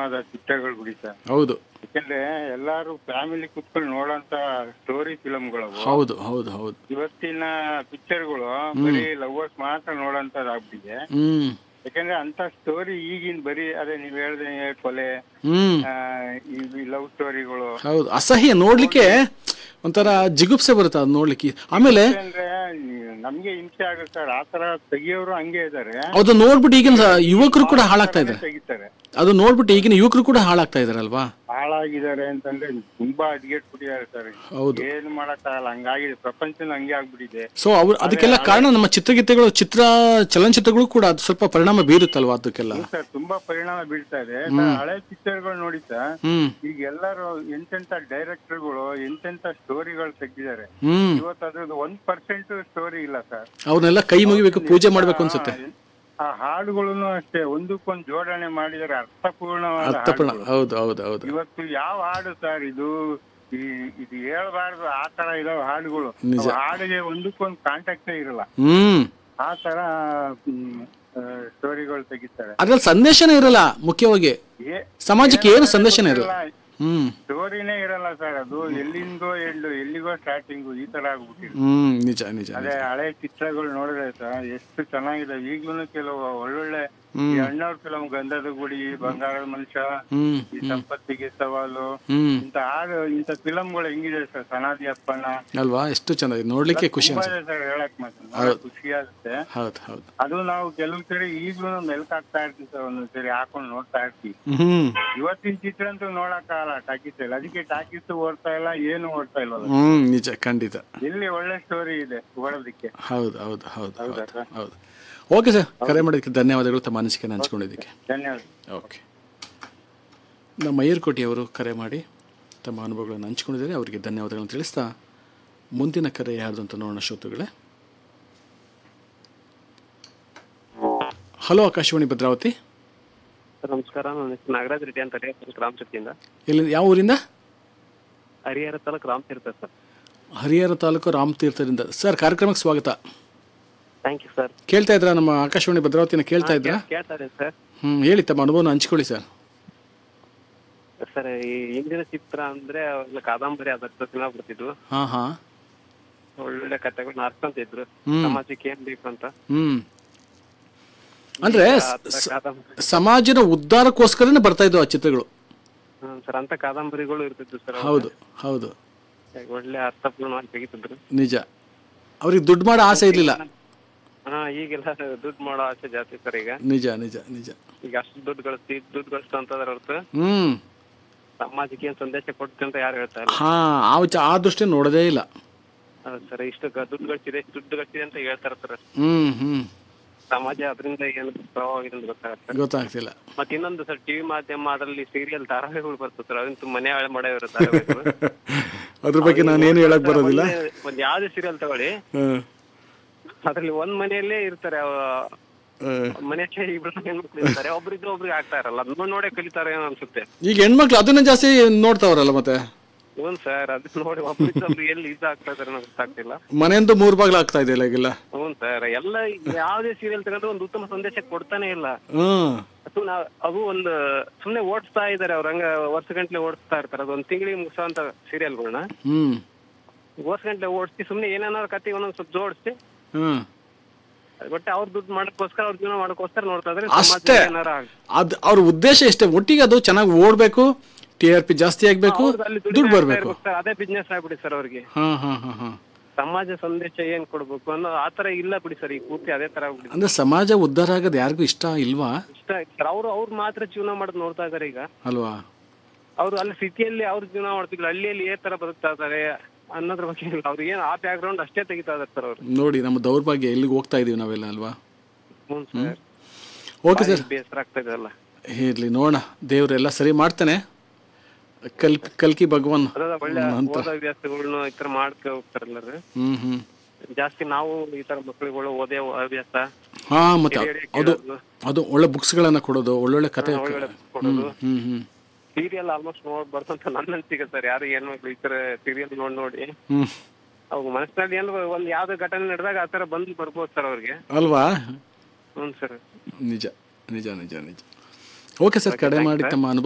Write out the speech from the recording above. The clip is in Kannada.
ಅದ್ಭುತವಾದ ಚಿತ್ರಗಳು ಬಿಡಿ ಸರ್ ಹೌದು ಯಾಕಂದ್ರೆ ಎಲ್ಲಾರು ಫ್ಯಾಮಿಲಿ ಕುತ್ಕೊಂಡು ನೋಡೋಂತ ಸ್ಟೋರಿ ಫಿಲಮ್ಗಳು ಹೌದು ಹೌದು ಹೌದು ಇವತ್ತಿನ ಪಿಕ್ಚರ್ಗಳು ಬರೀ ಲವರ್ಸ್ ಮಾತ್ರ ನೋಡೋಂತದ್ದಾಗ್ಬಿಟ್ಟಿದೆ ಹ್ಮ್ ಯಾಕಂದ್ರೆ ಅಂತ ಸ್ಟೋರಿ ಈಗಿನ ಬರೀ ಅದೇ ನೀವ್ ಹೇಳ್ದೆ ಕೊಲೆ ಹ್ಮ್ ಆ, ಈ ಲವ್ ಸ್ಟೋರಿಗಳು ಹೌದು ಅಸಹ್ಯ ನೋಡ್ಲಿಕ್ಕೆ ಒಂಥರ ಜಿಗುಪ್ಸೆ ಬರುತ್ತೆ ಅದು ನೋಡ್ಲಿಕ್ಕೆ ಆಮೇಲೆ ಅಂದ್ರೆ ನಮ್ಗೆ ಹಿಂಸೆ ಆಗುತ್ತೆ ಸರ್ ಆತರ ತೆಗಿಯೋರು ಹಂಗೆ ಇದಾರೆ ಅದು ನೋಡ್ಬಿಟ್ಟು ಈಗಿನ ಸ- ಯುವಕರು ಕೂಡ ಹಾಳಾಗ್ತಾ ಇದ್ದಾರೆ ತೆಗಿತಾರೆ ಅದು ನೋಡ್ಬಿಟ್ಟು ಈಗಿನ ಯುವಕರು ಕೂಡ ಹಾಳಾಗ್ತಾ ಇದಾರಲ್ವಾ ಹಾಳಾಗಿದ್ದಾರೆ ಅಂತಂದ್ರೆ ತುಂಬಾ ಅಡ್ಗೆಟ್ಬಿಟ್ಟಿದ್ದಾರೆ ಸರ್ ಹೌದು ಏನು ಮಾಡಕ್ಕಾಗಲ್ಲ ಹಂಗಾಗಿದೆ ಪ್ರಪಂಚನ ಹಂಗೆ ಆಗ್ಬಿಟ್ಟಿದೆ ಸೊ ಅವ್ರು ಅದಕ್ಕೆಲ್ಲ ಕಾರಣ ನಮ್ಮ ಚಿತ್ರಗೀತೆಗಳು ಚಿತ್ರ ಚಲನಚಿತ್ರಗಳು ಕೂಡ ಅದು ಸ್ವಲ್ಪ ಪರಿಣಾಮ ಬೀರುತ್ತಲ್ವಾ ಅದಕ್ಕೆಲ್ಲ ಸರ್ ತುಂಬಾ ಪರಿಣಾಮ ಬೀಳ್ತಾ ಇದೆ ಹಳೆ ಪಿಕ್ಚರ್ಗಳು ನೋಡಿ ಸರ್ ಹ್ಮ್ ಈಗ ಎಲ್ಲರೂ ಎಂತೆಂತ ಡೈರೆಕ್ಟರ್ಗಳು ಎಂತೆಂತ ಸ್ಟೋರಿಗಳು ತೆಗ್ದಿದ್ದಾರೆ ಹ್ಮ್ ಇವತ್ತು ಅದ್ರದ್ದು ಒಂದ್ ಪರ್ಸೆಂಟ್ ಸ್ಟೋರಿ ಇಲ್ಲ ಸರ್ ಅವ್ರನ್ನೆಲ್ಲ ಕೈ ಮುಗಿಬೇಕು ಪೂಜೆ ಮಾಡ್ಬೇಕು ಅನ್ಸುತ್ತೆ ಆ ಹಾಡುಗಳನ್ನು ಅಷ್ಟೇ ಒಂದಕ್ಕೊಂದು ಜೋಡಣೆ ಮಾಡಿದರೆ ಅರ್ಥಪೂರ್ಣವಾದ ಅರ್ಥಪೂರ್ಣ ಹಾಡುಗಳು. ಹೌದು ಹೌದು ಹೌದು ಇವತ್ತು ಯಾವ ಹಾಡು ಸರ್ ಇದು ಈ ಇದು ಹೇಳ್ಬಾರ್ದು ಆ ತರ ಇದಾವ ಹಾಡುಗಳು ನಿಜ. ಅವು ಹಾಡಿಗೆ ಒಂದಕ್ಕೊಂದು ಕಾಂಟ್ಯಾಕ್ಟೇ ಇರಲ್ಲ ಹ್ಮ್ ಆ ತರ ಸ್ಟೋರಿಗಳು ತೆಗಿತಾರೆ ಅದ್ರಲ್ಲಿ ಸಂದೇಶನೇ ಇರಲ್ಲ ಮುಖ್ಯವಾಗಿ ಏ- ಸಮಾಜಕ್ಕೆ ಏನು ಸಂದೇಶನೇ ಇರಲ್ಲ ಹ್ಮ್ ಸ್ಟೋರಿನೇ ಇರಲ್ಲ ಸರ್ ಅದು ಎಲ್ಲಿಂದೋ ಎಂಡು ಎಲ್ಲಿಗೋ ಸ್ಟಾರ್ಟಿಂಗು ಈ ತರ ಆಗ್ಬಿಟ್ಟಿದೆ ಹ್ಮ್ ನಿಜ ನಿಜ ಅದೇ ಹಳೆ ಚಿತ್ರಗಳು ನೋಡಿದ್ರೆ ಸರ್ ಎಷ್ಟು ಚೆನ್ನಾಗಿದೆ ಈಗ್ಲೂ ಕೆಲವು ಒಳ್ಳೊಳ್ಳೆ ಈ ಅಣ್ಣವ್ರ ಫಿಲಂ ಗಂಧದ ಗುಡಿ ಬಂಗಾರದ ಮನುಷ್ಯ ಹ್ಮ್ ಈ ಸಂಪತ್ತಿಗೆ ಸವಾಲು ಹ್ಮ್ ಇಂತ ಹಾಡು ಇಂತ ಫಿಲಂಗಳು ಹೆಂಗಿದೆ ಸರ್ ಸನಾದಿ ಅಪ್ಪಣ್ಣ ಅಲ್ವಾ ಎಷ್ಟು ಚೆನ್ನಾಗಿದೆ ನೋಡ್ಲಿಕ್ಕೆ ಖುಷಿ ತುಂಬಾ ಅನ್ಸುತ್ತೆ ಇದೆ ಸರ್ ಹೇಳಕ್ ಮಾತ್ರ ಖುಷಿ ಆಗುತ್ತೆ ಹೌದು ಹೌದು ಅದು ನಾವು ಕೆಲವು ಸರಿ ಈಗ್ಲೂ ಮೆಲ್ಕ್ ಹಾಕ್ತಾ ಇರ್ತೀವಿ ಸರ್ ಒಂದೊಂದ್ ಸರಿ ಹಾಕೊಂಡು ನೋಡ್ತಾ ಇರ್ತೀವಿ ಹ್ಮ್ ಇವತ್ತಿನ ಚಿತ್ರ ಅಂತೂ ನೋಡಕ್ಕಾಗಲ್ಲ ಟಾಕೀಸ್ ಇಲ್ಲ ಅದಕ್ಕೆ ಟಾಕೀಸ್ ಓಡ್ತಾ ಇಲ್ಲ ಏನು ಓಡ್ತಾ ಇಲ್ವಲ್ಲ ಹ್ಮ್ ನಿಜ ಖಂಡಿತ ಎಲ್ಲಿ ಒಳ್ಳೆ ಸ್ಟೋರಿ ಇದೆ ಓಡೋದಕ್ಕೆ ಹೌದು ಹೌದು ಹೌದು ಹೌದಾ ಹೌದು ಸರ್? ಹೌದು ಓಕೆ ಸರ್ ಕರೆ ಮಾಡೋದಕ್ಕೆ ಧನ್ಯವಾದಗಳು ತಮ್ಮ ಅನಿಸಿಕೆ ಹಂಚ್ಕೊಂಡಿದ್ದಕ್ಕೆ ಧನ್ಯವಾದ ಓಕೆ ನಮ್ಮ ಮಯೂರ್ಕೋಟಿ ಅವರು ಕರೆ ಮಾಡಿ ತಮ್ಮ ಅನುಭವಗಳನ್ನು ಹಂಚ್ಕೊಂಡಿದ್ದಾರೆ ಅವರಿಗೆ ಧನ್ಯವಾದಗಳನ್ನು ತಿಳಿಸ್ತಾ ಮುಂದಿನ ಕರೆ ಯಾರ್ದು ಅಂತ ನೋಡೋಣ ಶ್ರೋತೃಗಳೇ ಹಲೋ ಆಕಾಶವಾಣಿ ಭದ್ರಾವತಿ ಸರ್ ನಮಸ್ಕಾರ ನನ್ನ ಹೆಸರು ನಾಗರಾಜ್ ರೆಡ್ಡಿ ಅಂತ ಹರಿಹರ ರಾಮತೀರ್ಥದಿಂದ ಎಲ್ಲಿ ಯಾವ ಊರಿಂದ ಹರಿಹರ ತಾಲೂಕು ರಾಮತೀರ್ಥ ಸರ್ ಹರಿಹರ ತಾಲೂಕು ರಾಮತೀರ್ಥದಿಂದ ಸರ್ ಕಾರ್ಯಕ್ರಮಕ್ಕೆ ಸ್ವಾಗತ ಥ್ಯಾಂಕ್ ಯು ಸರ್ ಕೇಳ್ತಾ ಇದ್ರಾ ನಮ್ಮ ಆಕಾಶವಾಣಿ ಭದ್ರಾವತಿನ ಕೇಳ್ತಾ ಇದ್ರಾ ಕೇಳ್ತಾ ಇದ್ದೀನಿ ಸರ್ ಹ್ಞೂ ಹೇಳಿ ತಮ್ಮ ಅನುಭವನ ಹಂಚ್ಕೊಳ್ಳಿ ಸರ್ ಸರ್ ಈ ಹಿಂದಿನ ಚಿತ್ರ ಅಂದ್ರೆ ಅವೆಲ್ಲ ಕಾದಂಬರಿ ಅದರ ಸಿನಿಮಾ ಬರ್ತಿದ್ವು ಹಾಂ ಹಾಂ ಒಳ್ಳೊಳ್ಳೆ ಕಥೆಗಳನ್ನ ಅರ್ಕೊಂತಿದ್ರು ಹ್ಮ್. ಸಮಾಜಕ್ಕೆ ಏನ್ ಬೇಕು ಅಂತ ಹ್ಞೂ ಅಂದರೆ ಆ ಥರ ಕಾದಂಬರಿ ಸಮಾಜದ ಉದ್ಧಾರಕ್ಕೋಸ್ಕರನೇ ಬರ್ತಾ ಇದ್ದವು ಆ ಚಿತ್ರಗಳು ಹ್ಮ್ ಸರ್ ಅಂತ ಕಾದಂಬರಿಗಳು ಇರ್ತಿದ್ವು ಸರ್ ಹೌದು ಹೌದು ಒಳ್ಳೆ ಅರ್ಥಪೂರ್ಣವಾಗಿ ತೆಗಿತಿದ್ರು ನಿಜ ಅವ್ರಿಗೆ ದುಡ್ಡು ಮಾಡೋ ಆಸೆ ಇರಲಿಲ್ಲ ಹಾ ಈಗೆಲ್ಲ ದುಡ್ಡು ಮಾಡೋ ಆಸೆ ಜಾಸ್ತಿ ಸರ್ ಈಗ ನಿಜ ನಿಜ ನಿಜ ಈಗ ಅಷ್ಟು ದುಡ್ಡು ಗಳಿಸ್ತಿ ದುಡ್ಡು ಗಳಿಸ್ತು ಅಂತಂದ್ರೆ ಹೊರತು ಹ್ಞೂ ಸಮಾಜಕ್ಕೆ ಏನ್ ಸಂದೇಶ ಕೊಡ್ತಿ ಅಂತ ಯಾರು ಹೇಳ್ತಾ ಇಲ್ಲ ಹಾಂ ಆ ವಿಚ ಆ ದೃಷ್ಟಿ ನೋಡೋದೇ ಇಲ್ಲ ಹೌದು ಸರ್ ಇಷ್ಟು ಗ- ದುಡ್ಡು ಗಳಿಸಿದೆ ಇಷ್ಟು ದುಡ್ಡು ಗಳಿಸಿದೆ ಅಂತ ಹೇಳ್ತಾರೆ ಸರ್ ಹ್ಞೂ ಹ್ಞೂ ಸಮಾಜ ಅದರಿಂದ ಏನು ಪ್ರಭಾವ ಆಗಿದೆ ಅಂತ ಗೊತ್ತಾಗುತ್ತೆ ಗೊತ್ತಾಗ್ತಿಲ್ಲ ಮತ್ತೆ ಇನ್ನೊಂದು ಸರ್ ಟಿವಿ ಮಾಧ್ಯಮ ಅದರಲ್ಲಿ ಸೀರಿಯಲ್ ಧಾರಾವಾಹಿಗಳು ಬರ್ತದೆ ಸರ್ ಅದಂತೂ ಮನೆ ಹಾಳು ಮಾಡೋ ಧಾರಾವಾಹಿಗಳು ಅದ್ರ ಬಗ್ಗೆ ನಾನೇನು ಹೇಳಕ್ ಬರೋದಿಲ್ಲ ಒಂದೇ- ಒಂದ್ ಯಾವ್ದೇ ಸೀರಿಯಲ್ ತಗೊಳ್ಳಿ ಹಾಂ ಅದ್ರಲ್ಲಿ ಒಂದ್ ಮನೆಯಲ್ಲೇ ಇರ್ತಾರೆ ಮನೆಯಲ್ಲೇ ಇಬ್ರು ಹೆಣ್ಮಕ್ಳು ಇರ್ತಾರೆ ಒಬ್ರಿದ್ರೆ ಒಬ್ರಿಗೆ ಆಗ್ತಾ ಇರಲ್ಲ ಅದನ್ನ ನೋಡೇ ಕಲಿತಾರೆ ಏನೋ ಅನ್ಸುತ್ತೆ ಈಗ ಹೆಣ್ಮಕ್ಳು ಅದನ್ನ ಜಾಸ್ತಿ ನೋಡ್ತಾವ್ರಲ್ಲ ಮತ್ತೆ ಹ್ಞೂ ಸರ್ ಅದನ್ನ ನೋಡಿ ಒಬ್ರಿದ್ರೆ ಒಬ್ರಿಗೆ ಎಲ್ಲಿ ಇದು ಆಗ್ತಾ ಇದಾರೆ ಅನ್ನೋ ಗೊತ್ತಾಗ್ತಿಲ್ಲ ಮನೆಯಿಂದ ಮೂರು ಬಾಗ್ಲು ಆಗ್ತಾ ಇದೆಯಲ್ಲ ಈಗೆಲ್ಲ ಹ್ಞೂ ಸರ್ ಎಲ್ಲ ಯಾವ್ದೇ ಸೀರಿಯಲ್ ತಗೊಂಡ್ರೆ ಒಂದು ಉತ್ತಮ ಸಂದೇಶ ಕೊಡ್ತಾನೆ ಇಲ್ಲ ಹ್ಞೂ ಅದು ನಾವ್ ಅವು ಒಂದು ಸುಮ್ನೆ ಓಡಿಸ್ತಾ ಇದಾರೆ ಅವ್ರ ಹಂಗ ವರ್ಷ ಗಂಟ್ಲೆ ಓಡಿಸ್ತಾ ಇರ್ತಾರೆ ಅದೊಂದ್ ತಿಂಗಳಿಗೆ ಮುಗಿಸೋಂತ ಸೀರಿಯಲ್ಗಳನ್ನ ಹ್ಞೂ ವರ್ಷ ಗಂಟ್ಲೆ ಓಡಿಸಿ ಸುಮ್ನೆ ಏನೇನಾದ್ರು ಕತೆ ಒಂದೊಂದ್ ಸ್ವಲ್ಪ ಜೋಡಿಸಿ ಹ್ಞೂ ಬಟ್ ಅವ್ರ ದುಡ್ಡು ಮಾಡಕ್ಕೋಸ್ಕರ ಅವ್ರ ಜೀವನ ಮಾಡಕ್ಕೋಸ್ಕರ ನೋಡ್ತಾ ಇದ್ರೆ ಅಷ್ಟೇ ಸಮಾಜಕ್ಕೆ ಏನಾರ ಆಗ್- ಅದು ಅವ್ರ ಉದ್ದೇಶ ಎಷ್ಟೇ ಒಟ್ಟಿಗೆ ಅದು ಚೆನ್ನಾಗಿ ಓಡಬೇಕು ಟಿ ಆರ್ ಪಿ ಜಾಸ್ತಿ ಆಗಬೇಕು ಅವ್ರ್ದು ಅಲ್ಲಿ ದುಡಿಮೆ ದುಡ್ಡು ಆಗ್ತಾ ಬರಬೇಕು ಇರ್ಬೇಕು sir. ಅದೇ ಬಿಸ್ನೆಸ್ ಆಗ್ಬಿಡಿ ಸರ್ ಅವ್ರಿಗೆ ಹಾಂ ಹಾಂ ಹಾಂ ಹಾಂ ಸಮಾಜ ಸಂದೇಶ ಏನ್ ಕೊಡ್ಬೇಕು ಅನ್ನೋ ಆತರ ಇಲ್ಲ ಬಿಡಿ ಸರ್ ಈ ಪೂರ್ತಿ ಅದೇ ತರ ಆಗ್ಬಿಡಿ ಅಂದ್ರೆ ಸಮಾಜ ಉದ್ಧಾರ ಆಗೋದು ಯಾರಿಗೂ ಇಷ್ಟ ಇಲ್ವಾ ಇಷ್ಟ ಸರ್ ಅವ್ರು ಅವ್ರು ಮಾತ್ರ ಜೀವನ ಮಾಡೋದು ನೋಡ್ತಾ ಇದಾರೆ ಈಗ ಅಲ್ವಾ ಅವ್ರು ಅಲ್ಲಿ ಸಿಟಿಯಲ್ಲಿ ಅವ್ರ ಜೀವನ ಮಾಡ್ತಿಲ್ಲ ಹಳ್ಳಿಯಲ್ಲಿ ಏ ತರ ಬದುಕ್ತಾ ಇದಾರೆ ಅನ್ನೋದ್ರ ಬಗ್ಗೆ ಇಲ್ಲ ಅವ್ರಿಗೆ ಏನ್ ಆ ಬ್ಯಾಕ್ ಗ್ರೌಂಡ್ ಅಷ್ಟೇ ತೆಗಿತಾ ಇದಾರೆ ಸರ್ ಅವ್ರು ನೋಡಿ ನಮ್ಮ ದೌರ್ಭಾಗ್ಯ ಎಲ್ಲಿಗೆ ಹೋಗ್ತಾ ಇದೀವಿ ನಾವೆಲ್ಲ ಅಲ್ವಾ ಹ್ಞೂ ಸರ್ ಓಕೆ ಸರ್ ಬೇಸರ ಆಗ್ತಾ ಇದೆಲ್ಲ ಇರಲಿ ನೋಡೋಣ ದೇವರೆಲ್ಲ ಸರಿ ಮಾಡ್ತಾನೆ ಕಲ್ ಕಲ್ಕಿ ಭಗವಾನ್ ಅದ ಒಳ್ಳೆ ಓದೋ ಹವ್ಯಾಸಗಳನ್ನ ಈ ತರ ಮಾಡ್ಕೊ ಹೋಗ್ತಾರಲ್ಲ ರೀ. ಹ್ಮ್ ಹ್ಮ್ ಜಾಸ್ತಿ ನಾವು ಈ ತರ ಮಕ್ಕಳುಗಳು ಓದೇ ಹವ್ಯಾಸ ಹಾ ಮತ್ತೆ ರೇಡಿಯೋ ಅದು ಕೇಳೋದು, ಅದು ಒಳ್ಳೆ ಬುಕ್ಸ್ಗಳನ್ನ ಕೊಡೋದು ಒಳ್ಳೊಳ್ಳೆ ಕತೆ ಒಳ್ಳೊಳ್ಳೆ ಕೊಡೋದು ಹ್ಮ್ ಹ್ಮ್ ಸೀರಿಯಲ್ ಆಲ್ಮೋಸ್ಟ್ ನೋಡ್ಬಾರ್ದು ಅಂತ ನನ್ನ ಅನ್ಸಿಕೆ ಸರ್ ಯಾರು ಹೆಣ್ಮಕ್ಳು ಈ ತರ ಸೀರಿಯಲ್ ನೋಡ್ ನೋಡಿ ಹ್ಮ್ ಅವ್ ಮನಸ್ಸಿನಲ್ಲಿ ಏನ್ ಒಂದ್ ಯಾವ್ದೋ ಘಟನೆ ನಡೆದಾಗ ಆ ತರ ಬಂದು ಬರ್ಬೋದು ಸರ್ ಅವ್ರಿಗೆ ಅಲ್ವಾ ಹ್ಞೂ ಸರ್ ನಿಜ ನಿಜ ನಿಜ ನಿಜ ಓಕೆ ಸರ್ ಕಡೆ ಮಾಡಿ ತಮ್ಮ ಅನುಭವ